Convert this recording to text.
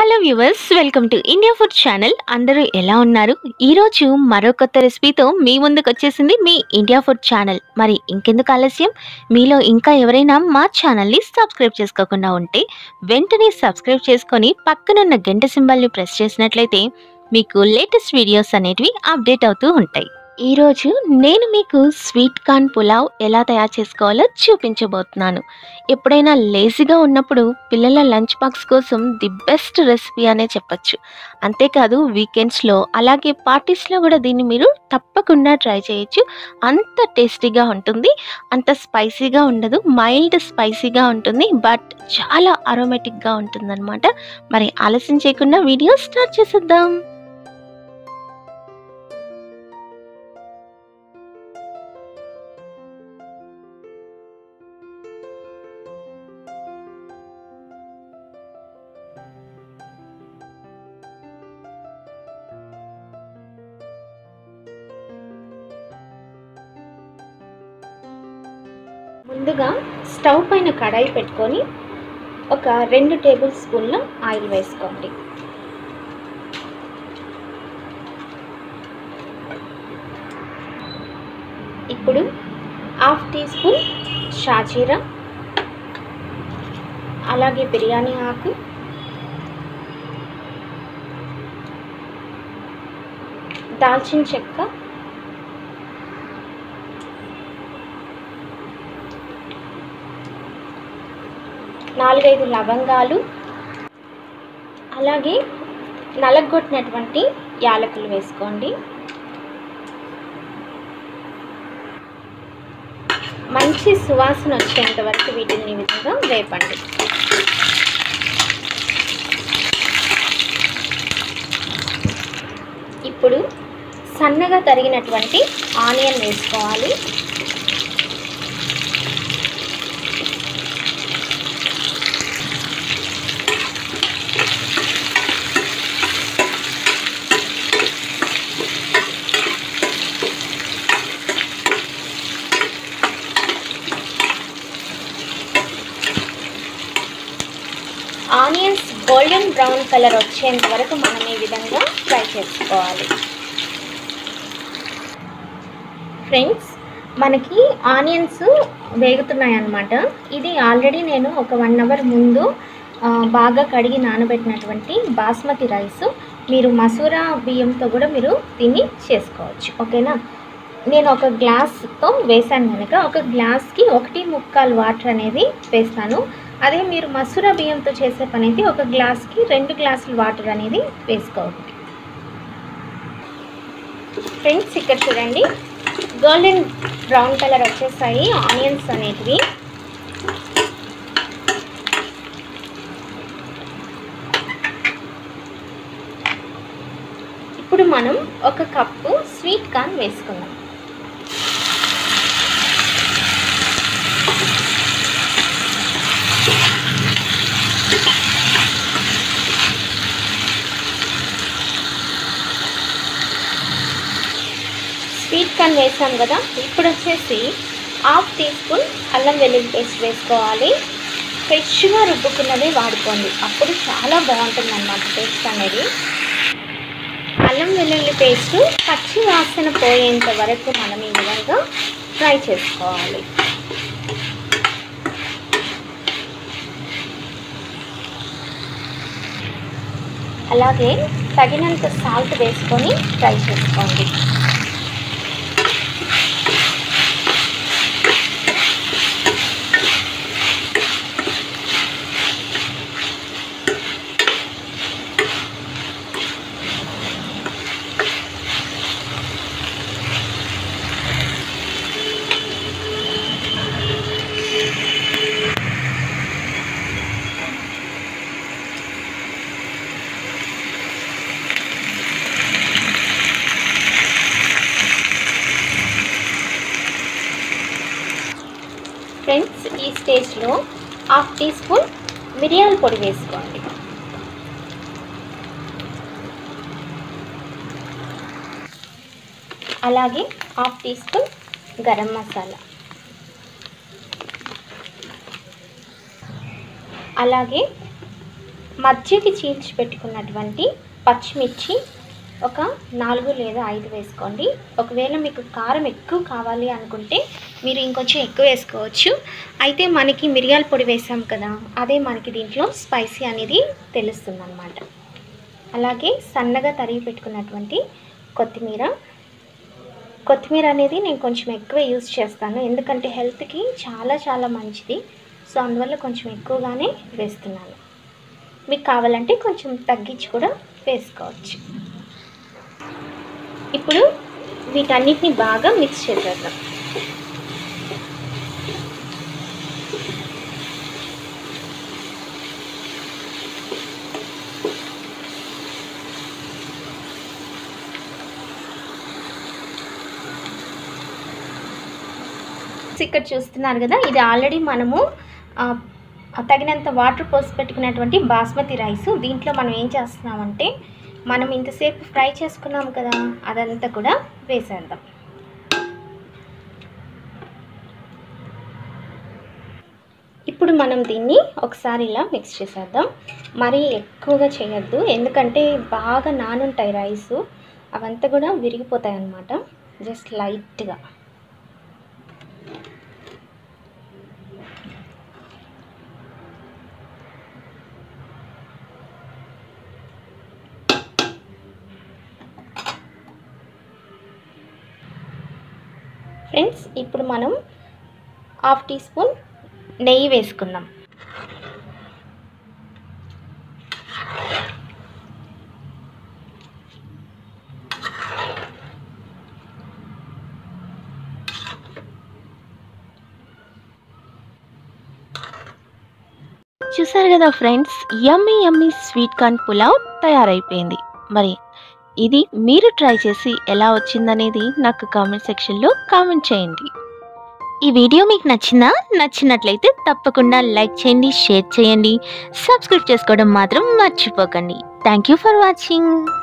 hello viewers welcome to India food channel అందరూ ఎలా ఉన్నారు ఈరోజు మరో కొత్త రెసిపీతో మీ ముందుకు వచ్చేసింది మీ ఇండియా ఫుడ్ ఛానల్ మరి ఇంకెందుకు ఆలస్యం మీలో ఇంకా ఎవరైనా మా ఛానల్ని సబ్స్క్రైబ్ చేసుకోకుండా ఉంటే వెంటనే సబ్స్క్రైబ్ చేసుకొని పక్కనున్న గంట సింబల్ని ప్రెస్ చేసినట్లయితే మీకు లేటెస్ట్ వీడియోస్ అనేటివి అప్డేట్ అవుతూ ఉంటాయి ఈరోజు నేను మీకు స్వీట్ కార్న్ పులావ్ ఎలా తయారు చేసుకోవాలో చూపించబోతున్నాను ఎప్పుడైనా లేజీగా ఉన్నప్పుడు పిల్లల లంచ్ బాక్స్ కోసం ది బెస్ట్ రెసిపీ అనే చెప్పొచ్చు అంతేకాదు వీకెండ్స్లో అలాగే పార్టీస్లో కూడా దీన్ని మీరు తప్పకుండా ట్రై చేయొచ్చు అంత టేస్టీగా ఉంటుంది అంత స్పైసీగా ఉండదు మైల్డ్ స్పైసీగా ఉంటుంది బట్ చాలా అరోమేటిక్గా ఉంటుందన్నమాట మరి ఆలస్యం చేయకుండా వీడియో స్టార్ట్ చేసేద్దాం ముందుగా స్టవ్ పైన కడాయి పెట్టుకొని ఒక రెండు టేబుల్ స్పూన్ల ఆయిల్ వేసుకోండి ఇప్పుడు హాఫ్ టీ స్పూన్ షాజీరా అలాగే బిర్యానీ ఆకు దాల్చిన చెక్క నాలుగైదు లవంగాలు అలాగే నలగొట్టినటువంటి యాలకులు వేసుకోండి మంచి సువాసన వచ్చేంత వరకు వీటిని ఈ విధంగా వేపండి ఇప్పుడు సన్నగా తరిగినటువంటి ఆనియన్ వేసుకోవాలి ఆనియన్స్ గోల్డెన్ బ్రౌన్ కలర్ వచ్చేంత వరకు మనం ఈ విధంగా ఫ్రై చేసుకోవాలి ఫ్రెండ్స్ మనకి ఆనియన్స్ వేగుతున్నాయి అన్నమాట ఇది ఆల్రెడీ నేను ఒక వన్ అవర్ ముందు ఆ, బాగా కడిగి నానబెట్టినటువంటి బాస్మతి రైస్ మీరు మసూరా బియ్యంతో కూడా మీరు దీన్ని చేసుకోవచ్చు ఓకేనా నేను ఒక గ్లాస్తో వేసాను కనుక ఒక గ్లాస్కి ఒకటి ముక్కాలు వాటర్ అనేది వేస్తాను అదే మీరు మసూర బియ్యంతో చేసే పని అయితే ఒక గ్లాస్కి రెండు గ్లాసులు వాటర్ అనేది వేసుకోవాలి ఫ్రెండ్స్ ఇక్కడ చూడండి గోల్డెన్ బ్రౌన్ కలర్ వచ్చేసాయి ఆనియన్స్ అనేటివి ఇప్పుడు మనం ఒక కప్పు స్వీట్ కార్న్ వేసుకుందాం స్వీట్ కార్న్ వేసాం కదా ఇప్పుడు వచ్చేసి హాఫ్ టీ స్పూన్ అల్లం వెల్లుల్లి పేస్ట్ వేసుకోవాలి ఫ్రెష్గా రుబ్బుకున్నదే వాడుకోండి అప్పుడు చాలా బాగుంటుంది అన్నమాట టేస్ట్ అనేది అల్లం వెల్లుల్లి పేస్ట్ పచ్చి వాసన పోయేంత వరకు మనం ఈ విధంగా ఫ్రై చేసుకోవాలి అలాగే తగినంత సాల్ట్ వేసుకొని ఫ్రై చేసుకోండి ఫ్రెండ్స్ ఈ స్టేజ్లో హాఫ్ టీ స్పూన్ మిరియాల పొడి వేసుకోండి అలాగే half teaspoon garam masala అలాగే మధ్యకి చీల్చి పెట్టుకున్నటువంటి పచ్చిమిర్చి ఒక నాలుగు లేదా ఐదు వేసుకోండి ఒకవేళ మీకు కారం ఎక్కువ కావాలి అనుకుంటే మీరు ఇంకొంచెం ఎక్కువ వేసుకోవచ్చు అయితే మనకి మిరియాల పొడి వేసాం కదా అదే మనకి దీంట్లో స్పైసీ అనేది తెలుస్తుంది అనమాట అలాగే సన్నగా తరిగి పెట్టుకున్నటువంటి కొత్తిమీర కొత్తిమీర అనేది నేను కొంచెం ఎక్కువ యూజ్ చేస్తాను ఎందుకంటే హెల్త్కి చాలా చాలా మంచిది సో అందువల్ల కొంచెం ఎక్కువగానే వేస్తున్నాను మీకు కావాలంటే కొంచెం తగ్గించి కూడా వేసుకోవచ్చు ఇప్పుడు వీటన్నిటిని బాగా మిక్స్ చేసేద్దాం ఇక్కడ చూస్తున్నారు కదా ఇది ఆల్రెడీ మనము ఆ, తగినంత వాటర్ పోసి పెట్టుకున్నటువంటి బాస్మతి రైస్ దీంట్లో మనం ఏం చేస్తున్నామంటే మనం ఇంతసేపు ఫ్రై చేసుకున్నాం కదా అదంతా కూడా వేసేద్దాం ఇప్పుడు మనం దీన్ని ఒకసారి ఇలా మిక్స్ చేసేద్దాం మరీ ఎక్కువగా చేయొద్దు ఎందుకంటే బాగా నానుంటాయి రైసు అవంతా కూడా విరిగిపోతాయి అన్నమాట జస్ట్ లైట్గా ఫ్రెండ్స్ ఇప్పుడు మనం హాఫ్ టీ స్పూన్ నెయ్యి వేసుకుందాం చూసారు కదా friends yummy yummy sweet corn pulao తయారైపోయింది మరి ఇది మీరు ట్రై చేసి ఎలా వచ్చిందనేది నాకు కామెంట్ సెక్షన్లో కామెంట్ చేయండి ఈ వీడియో మీకు నచ్చిందా నచ్చినట్లయితే తప్పకుండా లైక్ చేయండి షేర్ చేయండి సబ్స్క్రైబ్ చేసుకోవడం మాత్రం మర్చిపోకండి థ్యాంక్ యూ ఫర్ వాచింగ్